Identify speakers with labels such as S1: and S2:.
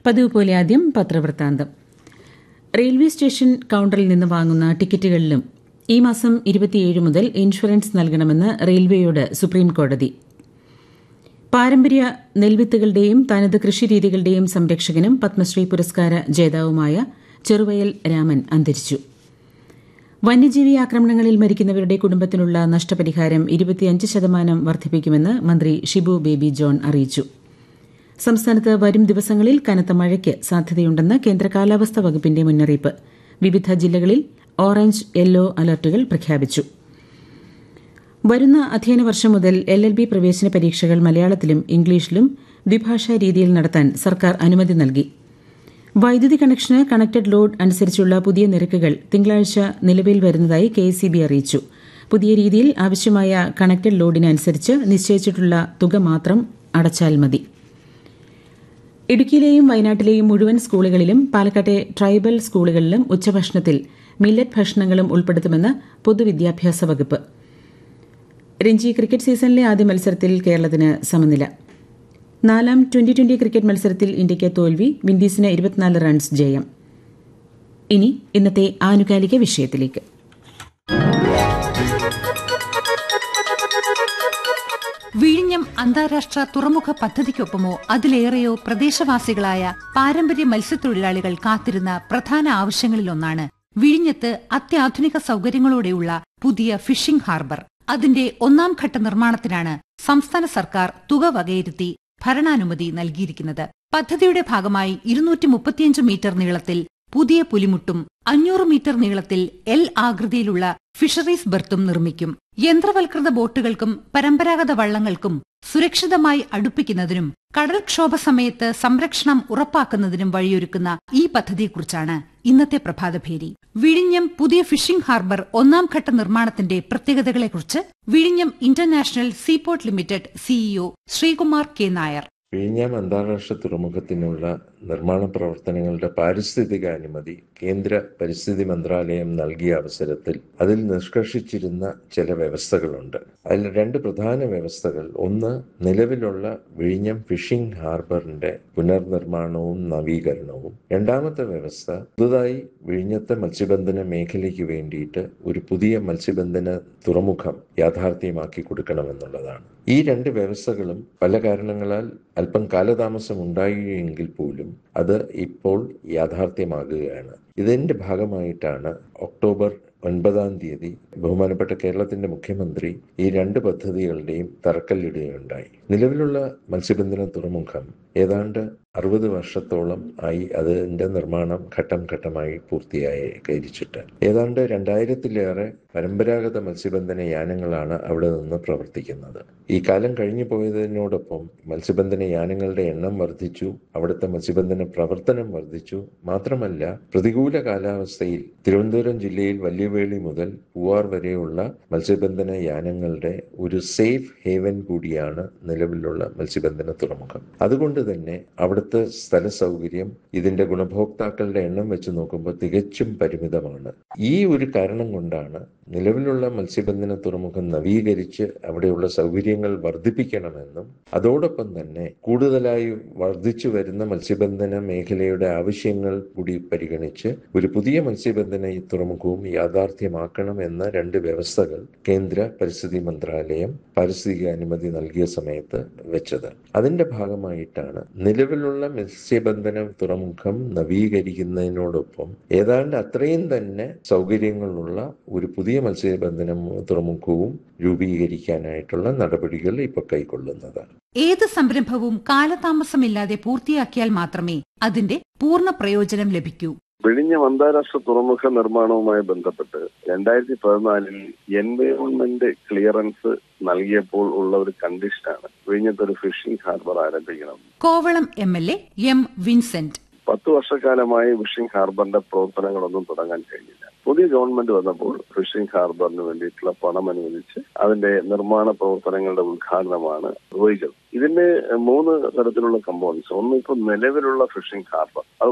S1: പതിവ് പോലെ ആദ്യം പത്രവൃത്താന്തം റെയിൽവേ സ്റ്റേഷൻ കൌണ്ടറിൽ നിന്ന് വാങ്ങുന്ന ടിക്കറ്റുകളിലും ഈ മാസം ഇരുപത്തിയേഴ് മുതൽ ഇൻഷുറൻസ് നൽകണമെന്ന് റെയിൽവേയോട് സുപ്രീംകോടതി പാരമ്പര്യ നെൽവിത്തുകളുടെയും തനത് കൃഷിരീതികളുടെയും സംരക്ഷകനും പത്മശ്രീ പുരസ്കാര ജേതാവുമായ ചെറുവയൽ രാമൻ അന്തരിച്ചു വന്യജീവി ആക്രമണങ്ങളിൽ മരിക്കുന്നവരുടെ കുടുംബത്തിനുള്ള നഷ്ടപരിഹാരം ഇരുപത്തിയഞ്ച് ശതമാനം വർദ്ധിപ്പിക്കുമെന്ന് മന്ത്രി ഷിബു ബേബി ജോൺ അറിയിച്ചു സംസ്ഥാനത്ത് വരും ദിവസങ്ങളിൽ കനത്ത മഴയ്ക്ക് സാധ്യതയുണ്ടെന്ന് കേന്ദ്ര കാലാവസ്ഥാ വകുപ്പിന്റെ മുന്നറിയിപ്പ് വിവിധ ജില്ലകളിൽ ഓറഞ്ച് യെല്ലോ അലർട്ടുകൾ പ്രഖ്യാപിച്ചു വരുന്ന അധ്യയന വർഷം മുതൽ എൽ എൽ ബി പ്രവേശന പരീക്ഷകൾ മലയാളത്തിലും ഇംഗ്ലീഷിലും ദ്വിഭാഷാ രീതിയിൽ നടത്താൻ സർക്കാർ അനുമതി നൽകി വൈദ്യുതി കണക്ഷന് കണക്റ്റഡ് ലോഡ് അനുസരിച്ചുള്ള പുതിയ നിരക്കുകൾ തിങ്കളാഴ്ച നിലവിൽ വരുന്നതായി കെ അറിയിച്ചു പുതിയ രീതിയിൽ ആവശ്യമായ കണക്റ്റഡ് ലോഡിന് അനുസരിച്ച് നിശ്ചയിച്ചിട്ടുള്ള തുക മാത്രം അടച്ചാൽ മതി ഇടുക്കിയിലെയും വയനാട്ടിലെയും മുഴുവൻ സ്കൂളുകളിലും പാലക്കാട്ടെ ട്രൈബൽ സ്കൂളുകളിലും ഉച്ചഭക്ഷണത്തിൽ മില്ലറ്റ് ഭക്ഷണങ്ങളും ഉൾപ്പെടുത്തുമെന്ന് പൊതുവിദ്യാഭ്യാസ വകുപ്പ് രഞ്ജി ക്രിക്കറ്റ് സീസണിലെ ആദ്യ മത്സരത്തിൽ കേരളത്തിന് സമനില നാലാം ട്വന്റി ട്വന്റി ക്രിക്കറ്റ് മത്സരത്തിൽ ഇന്ത്യയ്ക്ക് തോൽവി വിൻഡീസിന് ഇരുപത്തിനാല് റൺസ് ജയം ഇനി ഇന്നത്തെ ആനുകാലിക വിഷയത്തിലേക്ക്
S2: വിഴിഞ്ഞം അന്താരാഷ്ട്ര തുറമുഖ പദ്ധതിക്കൊപ്പമോ അതിലേറെയോ പ്രദേശവാസികളായ പാരമ്പര്യ മത്സ്യത്തൊഴിലാളികൾ കാത്തിരുന്ന പ്രധാന ആവശ്യങ്ങളിലൊന്നാണ് വിഴിഞ്ഞത്ത് അത്യാധുനിക സൗകര്യങ്ങളോടെയുള്ള പുതിയ ഫിഷിംഗ് ഹാർബർ അതിന്റെ ഒന്നാം ഘട്ട നിർമ്മാണത്തിനാണ് സംസ്ഥാന സർക്കാർ തുക വകയിരുത്തി ഭരണാനുമതി നൽകിയിരിക്കുന്നത് പദ്ധതിയുടെ ഭാഗമായി ഇരുന്നൂറ്റി മുപ്പത്തിയഞ്ച് മീറ്റർ നീളത്തിൽ പുതിയ പുലിമുട്ടും അഞ്ഞൂറ് മീറ്റർ നീളത്തിൽ എൽ ആകൃതിയിലുള്ള ഫിഷറീസ് ബർത്തും നിർമ്മിക്കും യന്ത്രവൽകൃത ബോട്ടുകൾക്കും പരമ്പരാഗത വള്ളങ്ങൾക്കും സുരക്ഷിതമായി അടുപ്പിക്കുന്നതിനും കടൽക്ഷോഭ സമയത്ത് സംരക്ഷണം ഉറപ്പാക്കുന്നതിനും വഴിയൊരുക്കുന്ന ഈ പദ്ധതിയെക്കുറിച്ചാണ് ഇന്നത്തെ പ്രഭാതഭേരി വിഴിഞ്ഞം പുതിയ ഫിഷിംഗ് ഹാർബർ ഒന്നാം ഘട്ട നിർമ്മാണത്തിന്റെ പ്രത്യേകതകളെക്കുറിച്ച് വിഴിഞ്ഞം international seaport limited CEO Sreekumar K Nair
S3: വിഴിഞ്ഞം അന്താരാഷ്ട്ര തുറമുഖത്തിനുള്ള നിർമ്മാണ പ്രവർത്തനങ്ങളുടെ പാരിസ്ഥിതിക അനുമതി കേന്ദ്ര പരിസ്ഥിതി മന്ത്രാലയം നൽകിയ അവസരത്തിൽ അതിൽ നിഷ്കർഷിച്ചിരുന്ന ചില വ്യവസ്ഥകളുണ്ട് അതിൽ രണ്ട് പ്രധാന വ്യവസ്ഥകൾ ഒന്ന് നിലവിലുള്ള വിഴിഞ്ഞം ഫിഷിംഗ് ഹാർബറിന്റെ പുനർനിർമ്മാണവും നവീകരണവും രണ്ടാമത്തെ വ്യവസ്ഥ പുതുതായി വിഴിഞ്ഞത്തെ മത്സ്യബന്ധന മേഖലയ്ക്ക് വേണ്ടിയിട്ട് ഒരു പുതിയ മത്സ്യബന്ധന തുറമുഖം യാഥാർത്ഥ്യമാക്കി കൊടുക്കണമെന്നുള്ളതാണ് ഈ രണ്ട് വ്യവസ്ഥകളും പല കാരണങ്ങളാൽ അല്പം കാലതാമസം ഉണ്ടാകുകയെങ്കിൽ പോലും അത് ഇപ്പോൾ യാഥാർത്ഥ്യമാകുകയാണ് ഇതിന്റെ ഭാഗമായിട്ടാണ് ഒക്ടോബർ ഒൻപതാം തീയതി ബഹുമാനപ്പെട്ട കേരളത്തിന്റെ മുഖ്യമന്ത്രി ഈ രണ്ട് പദ്ധതികളുടെയും തറക്കല്ലിടുകയുണ്ടായി നിലവിലുള്ള മത്സ്യബന്ധന തുറമുഖം ഏതാണ്ട് അറുപത് വർഷത്തോളം ആയി അതിന്റെ നിർമ്മാണം ഘട്ടം ഘട്ടമായി പൂർത്തിയായി കരിച്ചിട്ട് ഏതാണ്ട് രണ്ടായിരത്തിലേറെ പരമ്പരാഗത മത്സ്യബന്ധന യാനങ്ങളാണ് അവിടെ നിന്ന് പ്രവർത്തിക്കുന്നത് ഈ കാലം കഴിഞ്ഞു പോയതിനോടൊപ്പം മത്സ്യബന്ധന യാനങ്ങളുടെ എണ്ണം വർദ്ധിച്ചു അവിടുത്തെ മത്സ്യബന്ധന പ്രവർത്തനം വർദ്ധിച്ചു മാത്രമല്ല പ്രതികൂല കാലാവസ്ഥയിൽ തിരുവനന്തപുരം ജില്ലയിൽ വലിയവേളി മുതൽ പൂവാർ വരെയുള്ള മത്സ്യബന്ധന യാനങ്ങളുടെ ഒരു സേഫ് ഹേവൻ കൂടിയാണ് നിലവിലുള്ള മത്സ്യബന്ധന തുറമുഖം അതുകൊണ്ട് തന്നെ അവിടുത്തെ സ്ഥല സൗകര്യം ഇതിന്റെ ഗുണഭോക്താക്കളുടെ എണ്ണം വെച്ച് നോക്കുമ്പോൾ തികച്ചും പരിമിതമാണ് ഈ ഒരു കാരണം കൊണ്ടാണ് നിലവിലുള്ള മത്സ്യബന്ധന തുറമുഖം നവീകരിച്ച് അവിടെയുള്ള സൗകര്യങ്ങൾ വർദ്ധിപ്പിക്കണമെന്നും അതോടൊപ്പം തന്നെ കൂടുതലായി വർദ്ധിച്ചു വരുന്ന മത്സ്യബന്ധന മേഖലയുടെ ആവശ്യങ്ങൾ കൂടി പരിഗണിച്ച് ഒരു പുതിയ മത്സ്യബന്ധന തുറമുഖവും യാഥാർത്ഥ്യമാക്കണം എന്ന രണ്ട് വ്യവസ്ഥകൾ കേന്ദ്ര പരിസ്ഥിതി മന്ത്രാലയം പാരിസ്ഥിതിക അനുമതി നൽകിയ സമയത്ത് വെച്ചത് അതിന്റെ ഭാഗമായിട്ടാണ് നിലവിലുള്ള മത്സ്യബന്ധന തുറമുഖം നവീകരിക്കുന്നതിനോടൊപ്പം ഏതാണ്ട് അത്രയും തന്നെ സൗകര്യങ്ങളുള്ള ഒരു പുതിയ മത്സ്യബന്ധന തുറമുഖവും രൂപീകരിക്കാനായിട്ടുള്ള നടപടികൾ ഇപ്പൊ കൈക്കൊള്ളുന്നത്
S2: ഏത് സംരംഭവും കാലതാമസമില്ലാതെ പൂർത്തിയാക്കിയാൽ മാത്രമേ അതിന്റെ പൂർണ്ണ പ്രയോജനം ലഭിക്കൂ
S4: വിഴിഞ്ഞം അന്താരാഷ്ട്ര തുറമുഖ നിർമ്മാണവുമായി ബന്ധപ്പെട്ട് രണ്ടായിരത്തി പതിനാലിൽ എൻവയോൺമെന്റ് ക്ലിയറൻസ് നൽകിയപ്പോൾ ഉള്ള ഒരു കണ്ടീഷനാണ് വിഴിഞ്ഞത്ത് ഒരു ഫിഷിംഗ് ഹാർബർ ആരംഭിക്കണം
S2: Kovalam M L A M Vincent
S4: പത്ത് വർഷക്കാലമായി ഫിഷിംഗ് ഹാർബറിന്റെ പ്രവർത്തനങ്ങളൊന്നും തുടങ്ങാൻ കഴിഞ്ഞില്ല പുതിയ ഗവൺമെന്റ് വന്നപ്പോൾ ഫിഷിംഗ് ഹാർബറിന് വേണ്ടിയിട്ടുള്ള പണം അനുവദിച്ച് അതിന്റെ നിർമ്മാണ പ്രവർത്തനങ്ങളുടെ ഉദ്ഘാടനമാണ് നിർവഹിച്ചത് ഇതിന്റെ മൂന്ന് തരത്തിലുള്ള കമ്പോണൻസ് ഒന്ന് ഇപ്പോൾ നിലവിലുള്ള ഫിഷിംഗ് ഹാർബർ അത്